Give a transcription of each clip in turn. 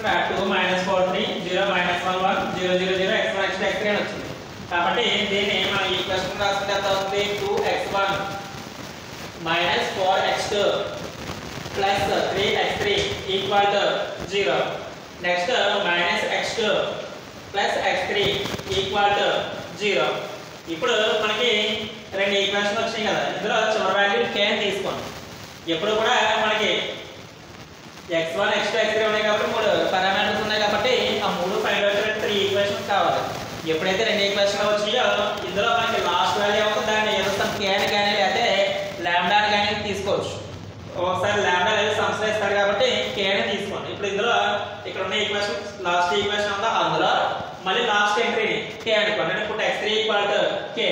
ఇక్కడ two minus four three zero minus one one zero zero zero X one x x three అని వచ్చింది కాబట్టి దీన్ని మనం ఈ క్వశ్చన్ రాసుకుంటే ఎంత అవుతుంది two X one minus four x two plus three x three equal to zero next minus X two plus X three equal to zero ఇప్పుడు మనకి రెండు ఈక్వేషన్ వచ్చినాయి కదా ఇందులో చివరి వాల్యూ కే అని తీసుకోండి ఎప్పుడు కూడా మనకి x one X two X three ఉన్నాయి కాబట్టి మూడు పారామీటర్స్ ఉన్నాయి కాబట్టి ఆ మూడు ఫైండ్ అవుట్ త్రీ ఈక్వేషన్స్ కావాలి ఎప్పుడైతే రెండు ఈక్వేషన్ వచ్చినాయో ఇందులో మనకి లాస్ట్ వాల్యూ అవుతుంది దాన్ని ఏదో సమ్ కే అని కానీ లేకపోతే ల్యాండా అని కానీ తీసుకోవచ్చు ఒకసారి ల్యాండా అనేది సంస్థ ఇస్తాడు కాబట్టి కే అని తీసుకోండి ఇప్పుడు ఇందులో ఇక్కడ ఉన్న ఈక్వేషన్ లాస్ట్ ఈక్వేషన్ ఉందా అందులో మళ్ళీ లాస్ట్ ఎంట్రీని కే అనుకోండి అంటే ఇప్పుడు x three equal to k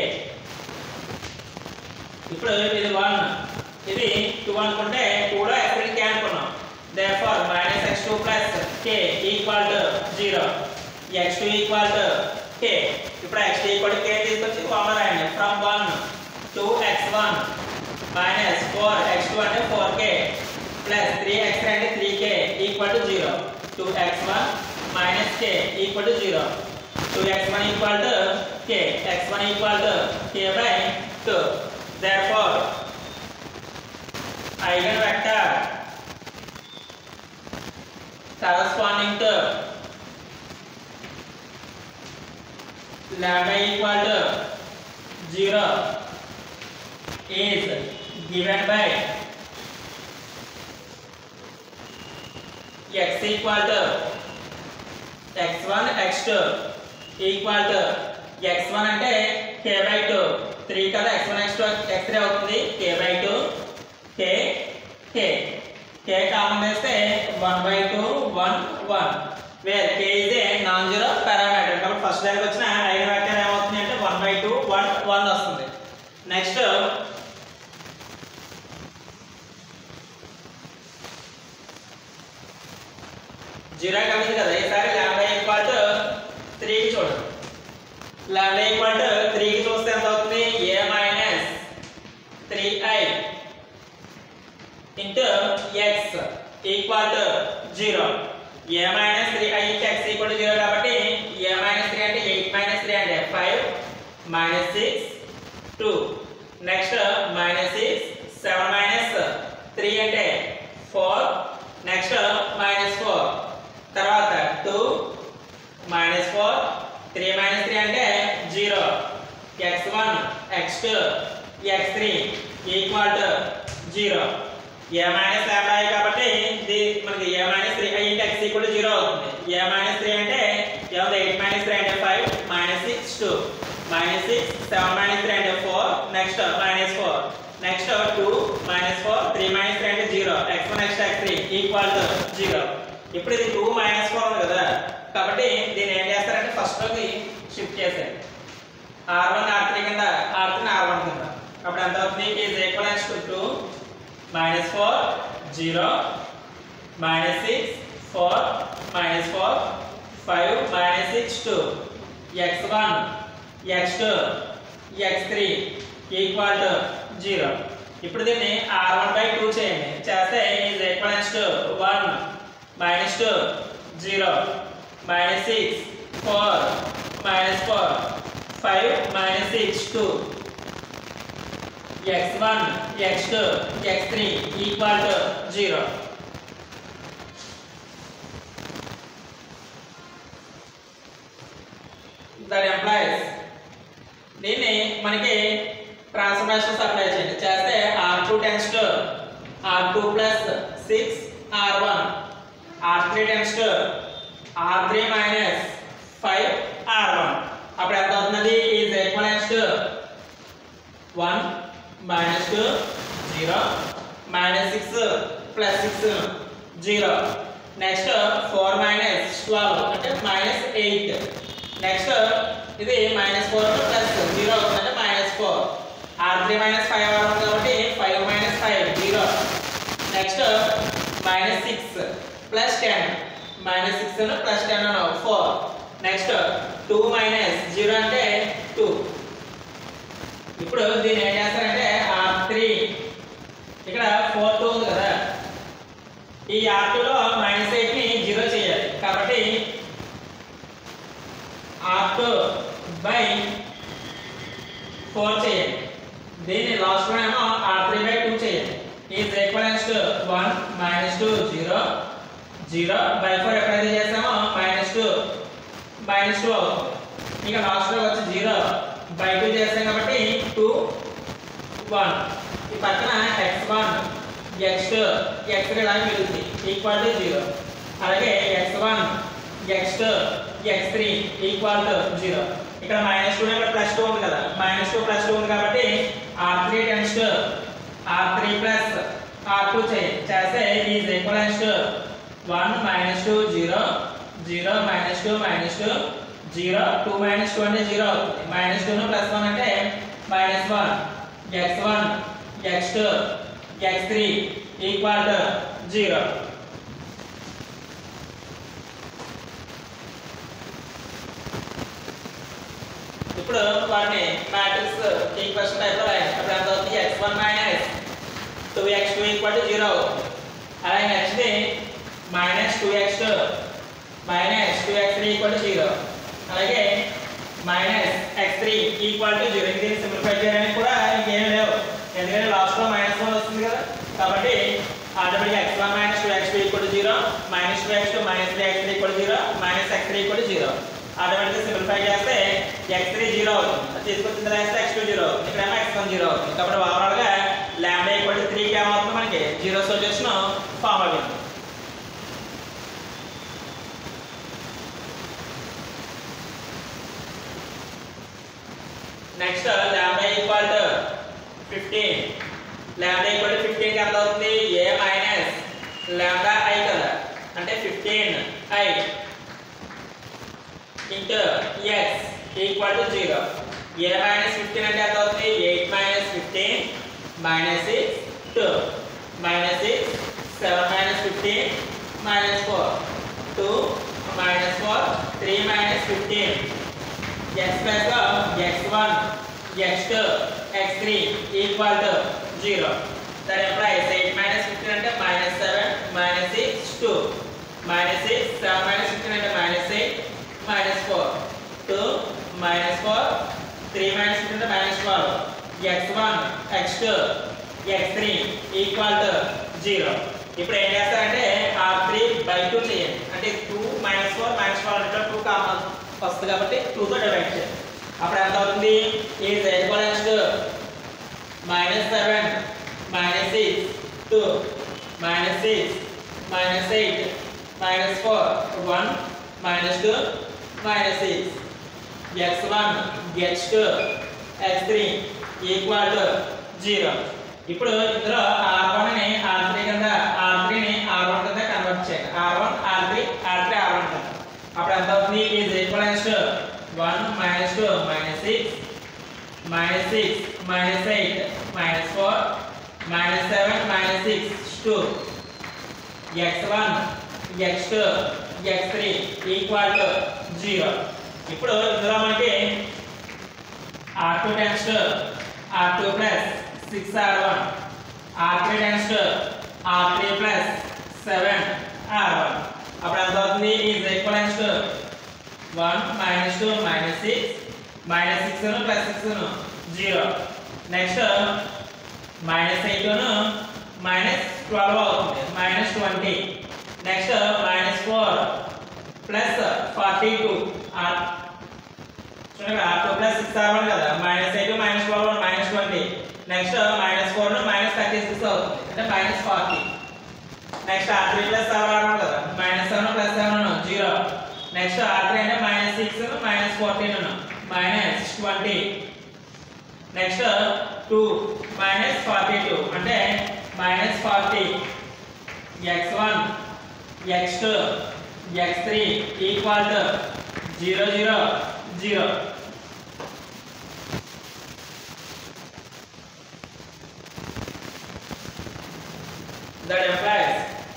ఇప్పుడు ఇది వన్ ఇది టూ అనుకుంటే టూలో ఎక్స్ త్రీ కే అనుకున్నాం therefore minus x2 plus k equal to 0 x2 equal to k ఇప్పుడు x2 equal to k తీసుకొచ్చి కామన్ రాయండి from 1 to x1 minus 4 x2 అంటే 4k plus 3x అంటే 3k equal to 0 2x1 minus k equal to 0 2x1 equal to k x1 equal to k by 2 therefore eigenvector corresponding to lambda equal to 0 is given by x equal to x1 x2 equal to x1 అంటే k by 2 3 కదా x1 x2 x3 అవుతుంది k by 2 k k k common వేస్తే 1 by 2 1 1 wear k is a non zero parameter కాబట్టి first దానికి వచ్చిన eigen vector ఏమవుతుంది అంటే 1 by 2 1 1 వస్తుంది నెక్స్ట్ జీరో కలిగింది కదా ఈసారి లాంబ్డా ఈక్వల్ టు త్రీకి చూడండి లాంబ్డా ఈక్వల్ టు త్రీకి చూస్తే ఎంత అవుతుంది A minus three I into X equal to zero A minus three I into X equal to zero కాబట్టి ఏ మైనస్ త్రీ అంటే ఎయిట్ మైనస్ త్రీ అంటే five minus six two next minus six seven minus three అంటే four next minus four తర్వాత two minus four three minus three అంటే zero X one X two X three equal to zero A minus lambda కాబట్టి ఇది మనకి A minus three into X equal to zero అవుతుంది A minus three అంటే ఏముంది eight minus three అంటే five minus six two minus six seven minus three అంటే four next minus four next two minus four three minus three అంటే zero X one next x three equal to zero ఇప్పుడు ఇది two minus four ఉంది కదా కాబట్టి దీన్ని ఏం చేస్తారంటే ఫస్ట్లోకి షిఫ్ట్ చేసేయండి ఆర్ వన్ ఆర్ త్రీ కింద ఆర్ త్రీ ఆర్ వన్ కింద అప్పుడు ఎంత అవుతుంది is equivalence to two minus four zero minus six four minus four five minus six two X one X two X three equal to zero ఇప్పుడు దీన్ని R one by two చేయండి చేస్తే is equivalence to one minus two zero minus six four minus four five minus six two x1 x2 x3 equal to 0 that implies దీన్ని మనకి transformations apply చేయండి చేస్తే R two tends to R two plus six R one R three tends to R three minus five R one అప్పుడు ఎంత అవుతుంది is equivalence to one minus two zero minus six plus six zero next four minus twelve అంటే minus eight next ఇది minus four plus zero అంటే minus four R three minus five R one కాబట్టి five minus five zero next minus six plus ten minus six plus ten four next two minus zero అంటే two ఇప్పుడు దీన్ని ఏం చేస్తారంటే R three ఇక్కడ four two ఉంది కదా ఈ ఆర్ టూలో మైనస్ ఎయిట్ని జీరో చేయాలి ఆర్ టూ బై ఫోర్ చేయండి దీన్ని లాస్ట్ వన్ ఏమో ఆర్ త్రీ బై టూ చేయండి is equivalence to one minus two zero zero by four ఎప్పుడైతే చేస్తామో మైనస్ టూ మైనస్ టూ అవుతుంది ఇక లాస్ట్లో వచ్చి జీరో బై టూ చేస్తాం కాబట్టి టూ వన్ ఈ పక్కన x one X two X three ఇలా మిగులుతుంది ఈక్వల్ టు జీరో అలాగే x one X two X three equal to zero ఇక్కడ మైనస్ టూ ఇక్కడ ప్లస్ టూ ఉంది కదా మైనస్ టూ ప్లస్ టూ ఉంది కాబట్టి R three tends to R three plus R two చేయండి చేస్తే is equivalence to one minus two zero zero minus two minus two zero two minus two అంటే zero అవుతుంది minus two plus one అంటే minus one X one X two X three equal to zero ఇప్పుడు వాటిని matrix equation టైప్లో రాయండి అప్పుడు ఎంత అవుతుంది X one minus two X two equal to zero అవుతుంది అలాగే next minus two X two minus two X three equal to zero అలాగే minus x three equal to zero దీన్ని సింప్లిఫై చేయడానికి కూడా ఇంకేం లేవు ఎందుకంటే లాస్ట్లో మైనస్ వన్ వస్తుంది కదా కాబట్టి automatic x one minus two X two equal to zero minus two X two minus three x three equal zero minus x three equal to zero ఆటోమేటిక్గా సింప్లిఫై చేస్తే ఎక్స్ త్రీ జీరో అవుతుంది అది తీసుకొచ్చిన తర్వాత X two zero అవుతుంది ఇక్కడేమో X one zero అవుతుంది కాబట్టి ఓవరాల్గా ల్యాండా ఈక్వల్ టు త్రీకి ఏమవుతుంది మనకి జీరో సొల్యూషన్ ఫామ్ అవుతుంది next lambda equal to 15 lambda equal to 15 కి ఎంత అవుతుంది a మైనస్ లాంబ్డా i కదా అంటే 15 i into x equal to 0 a minus 15 అంటే ఎంత అవుతుంది 8 minus 15 minus 6 2 minus 6 7 minus 15 minus 4 2 minus 4 3 minus 15 x plus of x1, x2, x3 equal to 0. That implies 8 minus 15 అంటే minus 7, minus 6, 2. Minus 6, 7 minus 15 అంటే minus 8, minus 4. 2, minus 4, 3 minus 15 అంటే minus 12. x1, x2, x3 equal to 0. ఇప్పుడు ఏం చేస్తారంటే r3 by 2 చేయండి అంటే 2 minus 4 minus 4 అంటే 2 common వస్తుంది కాబట్టి 2 తో డివైడ్ చేయండి అప్పుడు ఎంత అవుతుంది is equals to minus seven minus six two minus six minus eight minus four one minus two minus six x one X two X three equal to zero ఇప్పుడు ఇందులో ఆర్ వన్ ని R three కింద R త్రీని R one కింద convert చేయండి R one R three R three R one కింద అప్పుడు ఎంత అవుతుంది is equals to one minus two minus six minus six minus eight minus four minus seven minus six two X one X two X three equal to zero ఇప్పుడు ఇందులో మనకి R two tends to R two plus six R one R three tends to R three plus seven R one అప్పుడు ఎంత అవుతుంది is equivalence to one minus two minus six minus six plus six zero next minus eight minus twelve అవుతుంది minus twenty next minus four plus forty two are చూడండి R two plus six R one కదా minus eight minus twelve minus twenty next minus four minus thirty six అవుతుంది అంటే minus forty next R three plus seven R కదా minus seven plus seven zero next R three అంటే minus six minus fourteen minus twenty next two minus forty two అంటే minus forty x one X two X three equal to zero zero zero that implies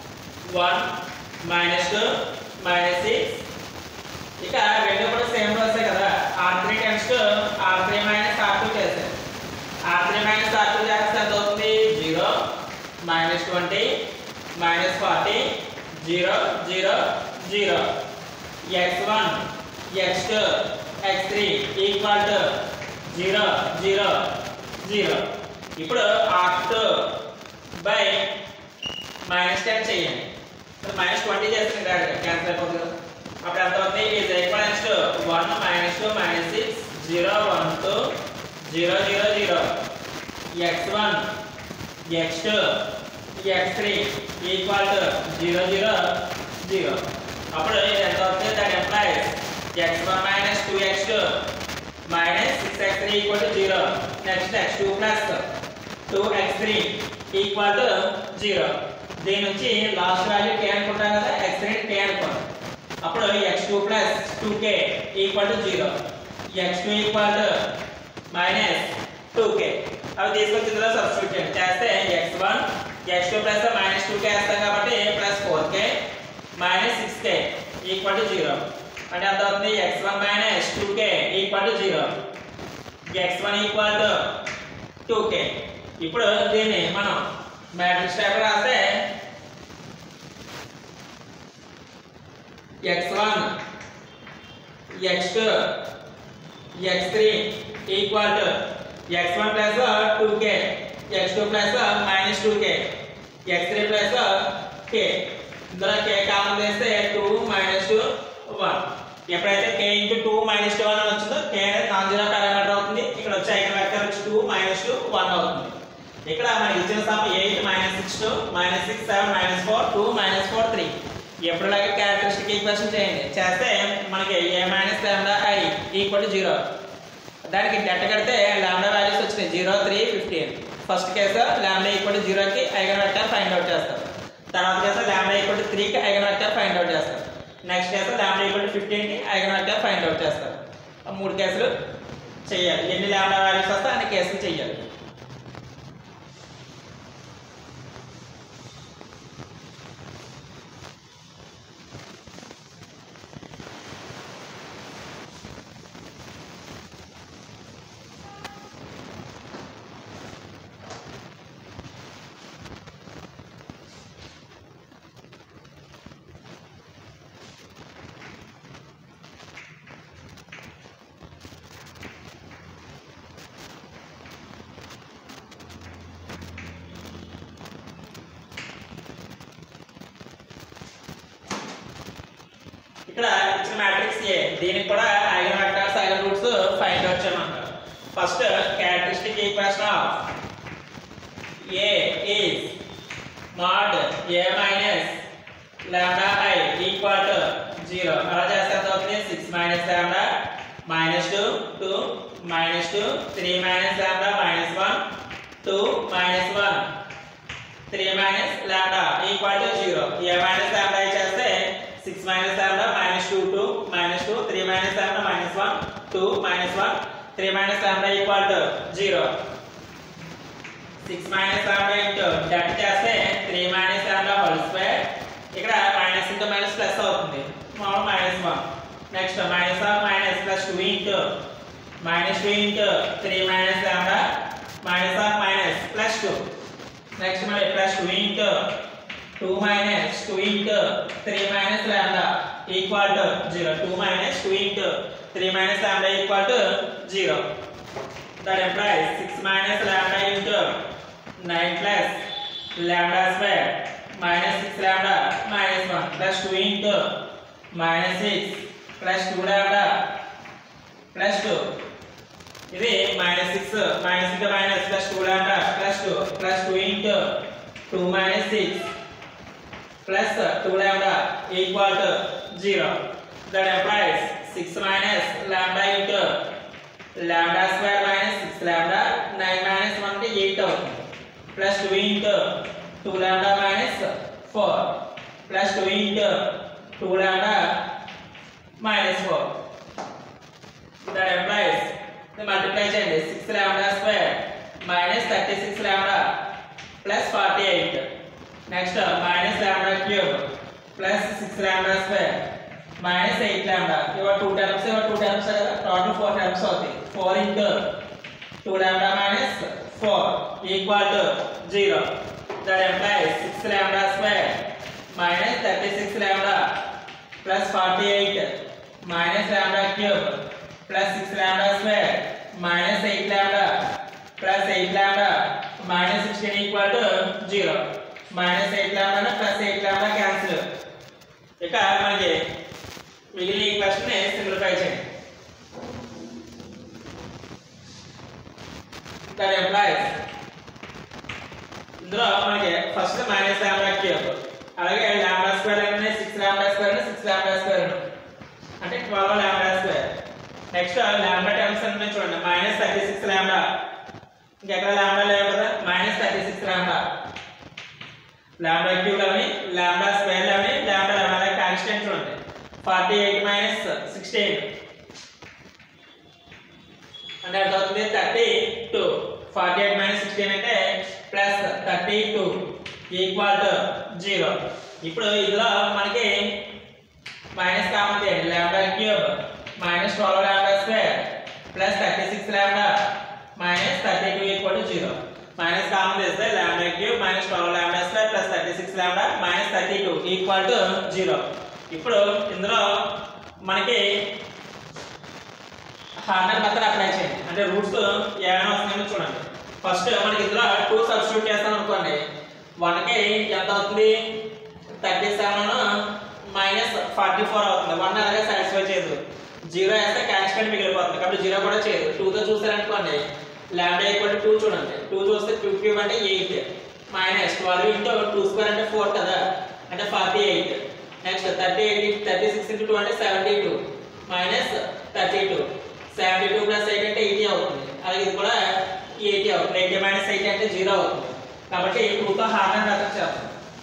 1 minus 2 minus 6 ఇక రెండు కూడా same వస్తాయి కదా R three tends to R three minus R two చేసాం R three minus R two చేస్తే ఎంత అవుతుంది zero minus twenty minus forty zero zero zero X one X two X three equal to zero zero zero ఇప్పుడు off by minus ten చేయండి minus twenty చేస్తుంది direct cancel అయిపోతుంది కదా అప్పుడు ఎంత అవుతుంది is equals to one minus two minus six zero one two zero zero zero X one X two X three equal to zero zero zero అప్పుడు ఇది ఎంత అవుతుంది that implies x one minus two X two minus six x three equal to zero next x two plus two X three equal to zero దీని నుంచి last value కే అనుకుంటాం కదా X three k అనుకోండి అప్పుడు x two plus two k equal to zero x two equal to minus two k అవి తీసుకొచ్చి ఇందులో substitute చేయండి చేస్తే x one X two plus minus two k వేస్తాం కాబట్టి plus four k minus six k equal to zero అంటే ఎంత అవుతుంది X one minus two k equal to zero X one equal to two k ఇప్పుడు దీన్ని మనం matrix type రాస్తే x one X two X three equal to X one plus two k x two plus minus two k x three plus k ఇందులో k common చేస్తే two minus two one ఎప్పుడైతే k into two minus two one అని వచ్చిందో కే అనేది non zero parameter అవుతుంది ఇక్కడ వచ్చే eigen vector వచ్చి టూ మైనస్ టూ వన్ అవుతుంది ఇక్కడ మనకి ఇచ్చిన sum eight minus six two minus six seven minus four two minus four three ఎప్పుడులాగా క్యారెక్టరిస్టిక్ ఈక్వేషన్ చేయండి చేస్తే మనకి A minus lambda I equal to zero దానికి డెట్ కడితే లాండా వాల్యూస్ వచ్చినాయి zero three fifteen first case lambda equal to జీరోకి eigen vector find out చేస్తాం తర్వాత కేసు లాండా ఈక్వల్ టు త్రీకి ఐగన్ వెక్టర్ ఫైండ్ అవుట్ చేస్తాం next case lambda equal to ఫిఫ్టీన్కి eigen vector find out చేస్తాం ఆ మూడు కేసులు చేయాలి ఎన్ని లాండా వాల్యూస్ వస్తే అన్ని కేసులు చేయాలి ఇక్కడ ఇచ్చిన మ్యాట్రిక్స్ ఏ దీనికి కూడా eigen vectors eigen roots find out చేయమంటారు first characteristic equation of A is mod A minus lambda I equal to zero అలా చేస్తే ఎంత అవుతుంది six minus lambda minus two two minus two three minus lambda minus one two minus one three minus lambda equal to zero A minus lambda చేస్తే six minus lambda minus two two minus two three minus lambda minus one two minus one three minus lambda equal to zero six minus lambda into డట్ చేస్తే three minus lambda whole square ఇక్కడ minus into minus plus అవుతుంది మామూలు minus one next minus of minus plus two into minus two into three minus lambda minus of minus plus two next మళ్ళీ plus two into two minus two into three minus lambda equal to zero two minus two into three minus lambda equal to zero that implies 6 minus lambda into 9 plus lambda square minus 6 lambda minus 1 plus 2 into minus 6 plus 2 lambda plus 2 ఇది minus six minus into minus plus two lambda plus two plus two into two minus six plus two lambda equal to zero that implies six minus lambda into lambda square minus six lambda nine minus one అంటే eight అవుతుంది plus two into two lambda minus four plus two into two lambda minus four that implies multiply చేయండి six lambda square minus thirty six lambda plus forty eight next minus lambda cube plus six lambda square minus eight lambda ఇవాళ two terms ఇవాళ two terms కదా total four terms అవుతాయి four into two lambda minus four equal to zero that implies six lambda square minus thirty six lambda plus forty eight minus lambda cube plus six lambda square minus eight lambda plus eight lambda minus sixteen equal to zero minus eight lambda plus eight lambda cancel ఇక మనకి మిగిలిన equation ని simplify చేయండి that implies ఇందులో మనకి first minus lambda cube అలాగే lambda square అంటే six lambda square six lambda square అంటే twelve lambda square next lambda terms అంటే చూడండి మైనస్ థర్టీ సిక్స్ లాంబ్డా ఇంకెక్కడ లాంబ్డా లేవు కదా minus thirty six lambda lambda cube అని లాంబ్డా స్క్వేర్ అని లాంబ్డా లెవెన్ అలాగే కాన్స్టెంట్ చూడండి ఫార్టీ ఎయిట్ మైనస్ సిక్స్టీన్ అంటే ఎంత అవుతుంది thirty two forty eight minus sixteen అంటే plus thirty two equal to zero ఇప్పుడు ఇందులో మనకి మైనస్ కామన్ చేయండి lambda cube minus twelve lambda square plus thirty six lambda minus thirty two equal to zero minus common చేస్తే lambda cube minus twelve lambda square plus thirty six lambda minus thirty two equal to zero ఇప్పుడు ఇందులో మనకి Horner method apply చేయండి అంటే roots ఏమైనా వస్తున్నాయో చూడండి first మనకి ఇందులో టూ సబ్స్టిట్యూట్ చేస్తాం అనుకోండి వన్కి ఎంత అవుతుంది thirty seven minus forty four అవుతుంది వన్ అలాగే సాటిస్ఫై చేయదు జీరో వేస్తే కాన్స్టెంట్ మిగిలిపోతుంది కాబట్టి జీరో కూడా చేయదు టూతో చూసారనుకోండి ల్యాండ్ ఈక్వల్ టూ చూడండి టూ చూస్తే టూ క్యూబ్ అంటే eight minus twelve into two square అంటే ఫోర్ కదా అంటే forty eight next thirty eight thirty six into two అంటే seventy two minus thirty two seventy two plus eight అంటే eighty అవుతుంది అలాగే ఇది కూడా ఎయిటీ అవుతుంది ఎయిటీ మైనస్ ఎయిటీ అంటే జీరో అవుతుంది కాబట్టి టూతో హార్డ్ అండ్ అర్థం చేస్తాం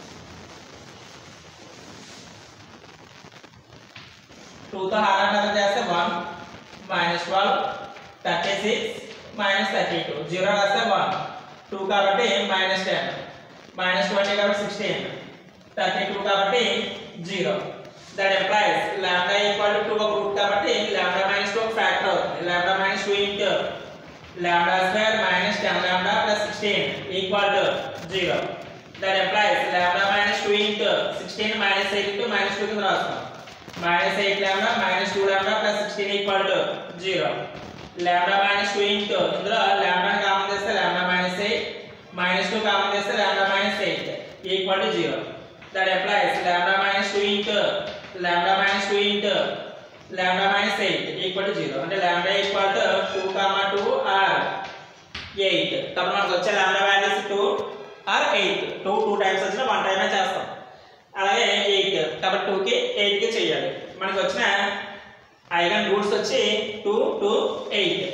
టూతో హార్డ్ అండ్ అర్థం చేస్తే one minus twelve thirty six minus thirty two zero రాస్తే వన్ టూ కాబట్టి మైనస్ టెన్ మైనస్ ట్వంటీ కాబట్టి సిక్స్టీన్ థర్టీ టూ కాబట్టి zero that implies lambda equal to ఒక రూట్ కాబట్టి లాంబ్డా మైనస్ టూ ఒక ఫ్యాక్టర్ అవుతుంది lambda minus two into lambda square minus ten lambda plus sixteen equal to zero that implies lambda minus two into sixteen minus eight into minus two కింద రాస్తాం minus eight lambda minus two lambda plus sixteen equal to zero lambda minus two into ఇందులో lambda common చేస్తే lambda minus eight minus two common చేస్తే lambda minus eight equal to zero that implies lambda minus two into lambda minus two into lambda minus eight equal to zero అంటే lambda equal to two comma two or eight కాబట్టి మనకు వచ్చే lambda values two or eight two two times వచ్చిన one టైమే చేస్తాం అలాగే eight కాబట్టి టూకి ఎయిట్కి చేయాలి మనకి వచ్చిన ఐగన్ రూట్స్ వచ్చి టూ టూ ఎయిట్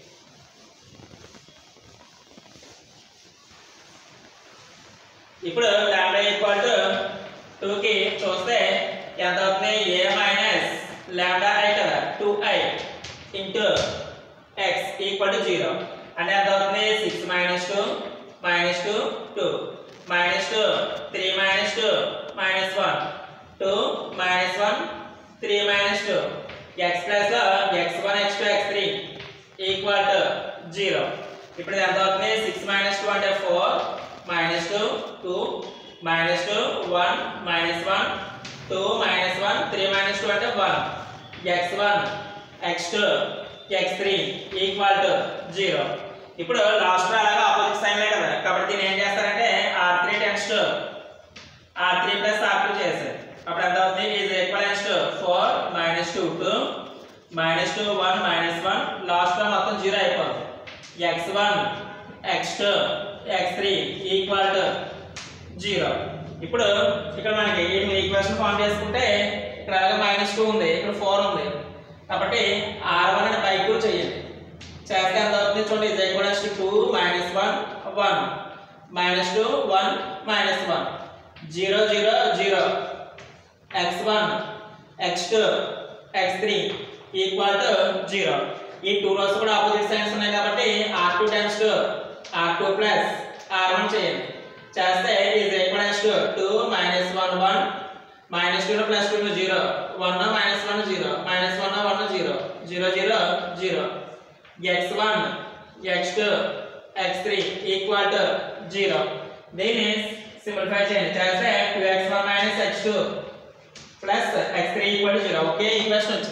ఇప్పుడు లాంబ్డా ఈక్వల్ టు టూకి చూస్తే ఎంత అవుతుంది ఏ మైనస్ లాంబ్డా ఐ కదా two I into X equal to zero అంటే ఎంత అవుతుంది six minus two minus two two minus two three minus two minus one two minus one three minus two X plus X one X two X three equal to zero ఇప్పుడు ఇది ఎంత అవుతుంది six minus two అంటే four minus two two minus two one minus one two minus one three minus two అంటే one X one X two X three equal to zero ఇప్పుడు last అలాగా opposite సైన్లే కదా కాబట్టి దీన్ని ఏం చేస్తారంటే R three tends to R three plus R two చేశారు అప్పుడు ఎంత అవుతుంది is equivalence to four minus two two minus two one minus one లాస్ట్లో మొత్తం జీరో అయిపోతుంది X one X two X three equal to zero ఇప్పుడు ఇక్కడ మనకి వీటిని ఈక్వేషన్ ఫామ్ చేసుకుంటే ఇక్కడ మైనస్ టూ ఉంది ఇక్కడ ఫోర్ ఉంది కాబట్టి ఆర్ వన్ అని బై టూ చేయండి చేస్తే ఎంత అవుతుంది చూడండి is equals to two minus one one minus two one minus one zero zero zero X one X two X three equal to zero ఈ టూ రోస్ కూడా ఆపోజిట్ సైన్స్ ఉన్నాయి కాబట్టి R two tends to R two plus R one చేయండి చేస్తే is equals to two minus one one minus two plus two zero one minus one zero minus one one zero zero zero zero X one X two X three equal to zero దీన్ని simplify చేయండి చేస్తే two X one minus X two plus X three equal to zero ఒకే equation వచ్చింది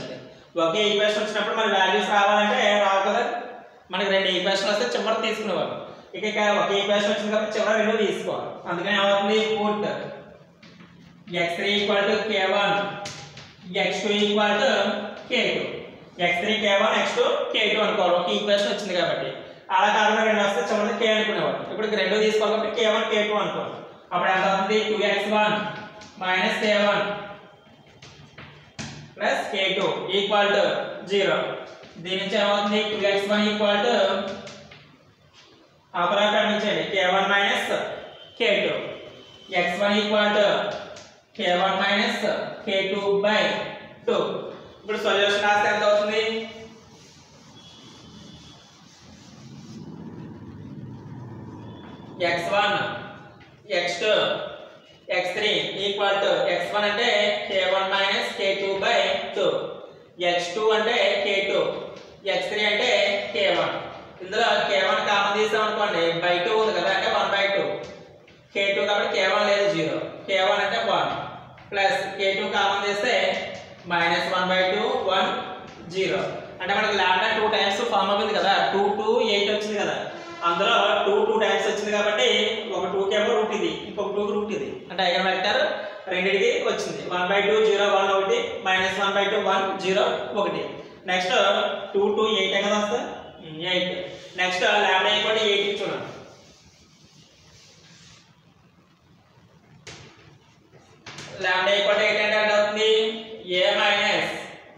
ఒకే equation వచ్చినప్పుడు మన values రావాలంటే రావు కదా మనకి రెండు ఈక్వేషన్ వస్తే చివరి తీసుకునేవారు ఇక ఇక ఒక ఈక్వేషన్ వచ్చింది కాబట్టి చివరి రెండు తీసుకోవాలి అందుకని ఏమవుతుంది put X three equal to K one X two equal to K two X three K one X two K two అనుకోవాలి ఒక ఈక్వేషన్ వచ్చింది కాబట్టి అలా కాకుండా రెండు వస్తే చివరి కే అనుకునేవాడు ఇప్పుడు ఇక రెండు తీసుకోవాలి కాబట్టి కే వన్ కే టూ అనుకోవాలి అప్పుడు ఎంత అవుతుంది two X one minus K one plus K two equal to zero దీని నుంచి ఏమవుతుంది two X one equal to operator గమనించండి K one minus K two X one equal to K one minus K two by two ఇప్పుడు solution రాస్తే ఎంత అవుతుంది X one X two X three equal to X one అంటే K one minus K two by two X two అంటే K two X three అంటే K one ఇందులో కే one common తీసాం అనుకోండి బై టూ ఉంది కదా అంటే one by two K two కాబట్టి కే వన్ లేదు జీరో కే వన్ అంటే one plus K two common తీస్తే minus one by two one zero అంటే మనకి లాండా టూ టైమ్స్ ఫామ్ అవుతుంది కదా టూ టూ ఎయిట్ వచ్చింది కదా అందులో టూ టూ టైమ్స్ వచ్చింది కాబట్టి ఒక టూ కేమో రూట్ ఇది ఇంకొక టూ రూట్ ఇది అంటే ఐగన్ వెక్టర్ రెండింటికి వచ్చింది one by two zero one ఒకటి minus one by two one zero ఒకటి నెక్స్ట్ టూ టూ ఎయిట్ కదా వస్తుంది eight next lambda equal eight చూడండి ల్యాండా ఈక్వల్ ఎయిట్ అంటే ఎంత అవుతుంది A minus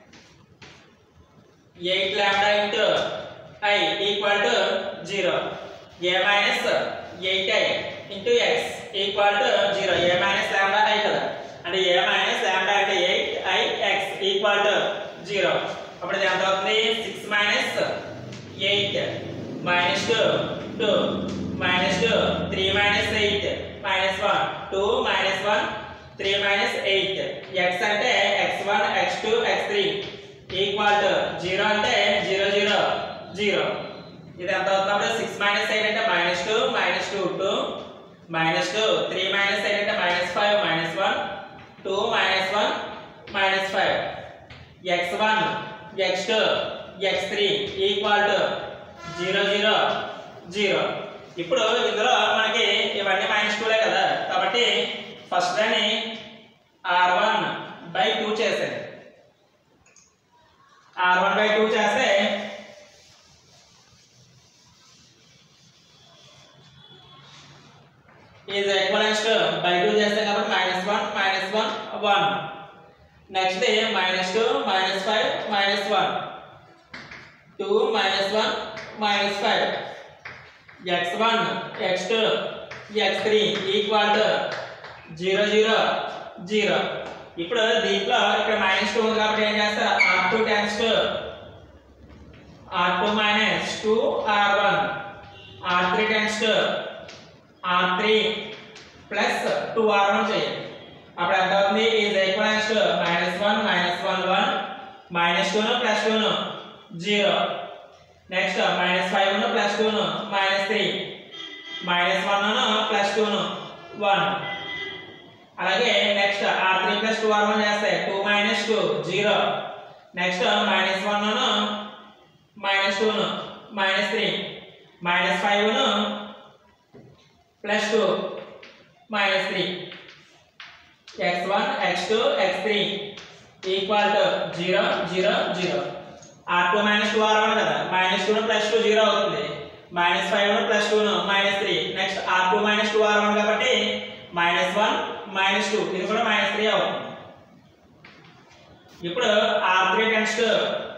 eight lambda into I equal to zero A minus eight I into X equal to zero A minus lambda I కదా అంటే A minus lambda అంటే eight I X equal to zero అప్పుడు ఇది ఎంత అవుతుంది six minus eight minus two two minus two three minus eight minus one two minus one three minus eight X అంటే X one X two X three equal to zero అంటే zero zero zero ఇది ఎంత అవుతుంది six minus eight అంటే minus two minus two two minus two three minus eight అంటే minus five minus one two minus one minus five X one X two X three equal to zero zero zero ఇప్పుడు ఇందులో మనకి ఇవన్నీ minus టూలే కదా కాబట్టి first దాన్ని R one by two చేసేది R one by two చేస్తే is equivalence to by two చేస్తే కాబట్టి minus one minus one one next minus two minus five minus one two minus one minus five X one X two X three equal to zero zero zero ఇప్పుడు దీంట్లో ఇక్కడ minus two ఉంది కాబట్టి ఏం చేస్తారు R two tends to R two minus two R one R three tends to R three plus two R one చేయండి అప్పుడు ఎంత అవుతుంది is equivalence to minus one minus one one minus టూను plus టూను zero next minus five plus టూను minus three minus one plus టూను one అలాగే next R three plus two R one చేస్తే two minus two zero next minus one minus టూను minus three minus five plus two minus three x one X two X three equal to zero zero zero R two minus two R one కదా minus two plus two zero అవుతుంది minus five plus two minus three next R two minus two R one కాబట్టి minus one minus two ఇది కూడా minus three అవుతుంది ఇప్పుడు R three tends to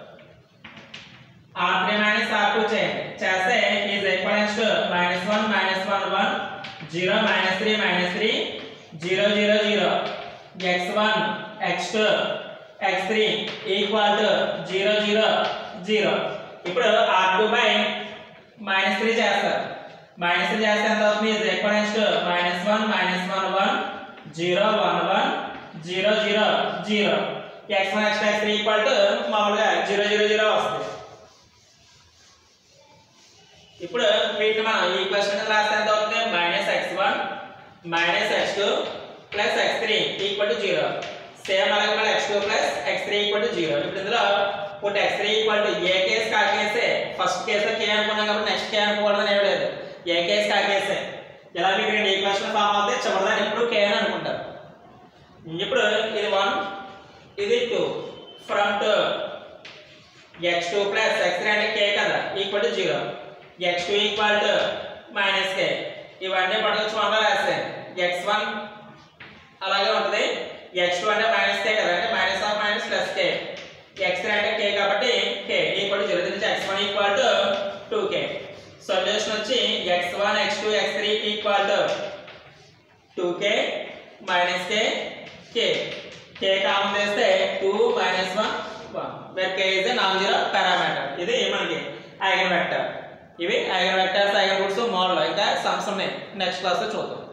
R three minus R two చేయండి చేస్తే is equivalence to minus one minus one one zero minus three minus three zero zero zero X one X two X three equal to zero zero zero ఇప్పుడు R two by minus three చేస్తారు minus three చేస్తే ఎంత అవుతుంది is equivalence to minus one minus one one zero one one zero zero zero X one x x three equal to మామూలుగా zero zero zero వస్తుంది ఇప్పుడు వీటిని మనం ఈ క్వశ్చన్ కింద రాస్తే ఎంత అవుతుంది minus x one minus X two plus X three equal to zero same అలాగే మళ్ళీ x two plus X three equal to zero ఇప్పుడు ఇందులో put X three equal to a case కాకేసే ఫస్ట్ కేసు కే అనుకున్నాం కాబట్టి next కే అనుకోవడం ఏం లేదు ఏ కేస్ కాకేసే ఇలా మీకు రెండు ఈక్వేషన్ ఫామ్ అవుతే చివరిదాన్ని ఎప్పుడు కే అని అనుకుంటారు ఇప్పుడు ఇది వన్ ఇది two from to x two plus X three అంటే కే కదా equal to zero x two equal to minus k ఇవన్నీ పట్టుకొచ్చి వన్లో రాస్తాయి ఎక్స్ వన్ అలాగే ఉంటుంది ఎక్స్ టూ అంటే మైనస్ కే కదా అంటే minus of minus plus k x three అంటే కే కాబట్టి కే ఈక్వల్ టు జీరో దీని నుంచి x one equal to two k solution వచ్చి x one X two X three equal to two k minus k k k common చేస్తే two minus one one where k is non zero parameter ఇది మనకి eigen vector ఇవి eigen vectors eigen roots model ఇంకా sums ఉన్నాయి next క్లాస్లో చూద్దాం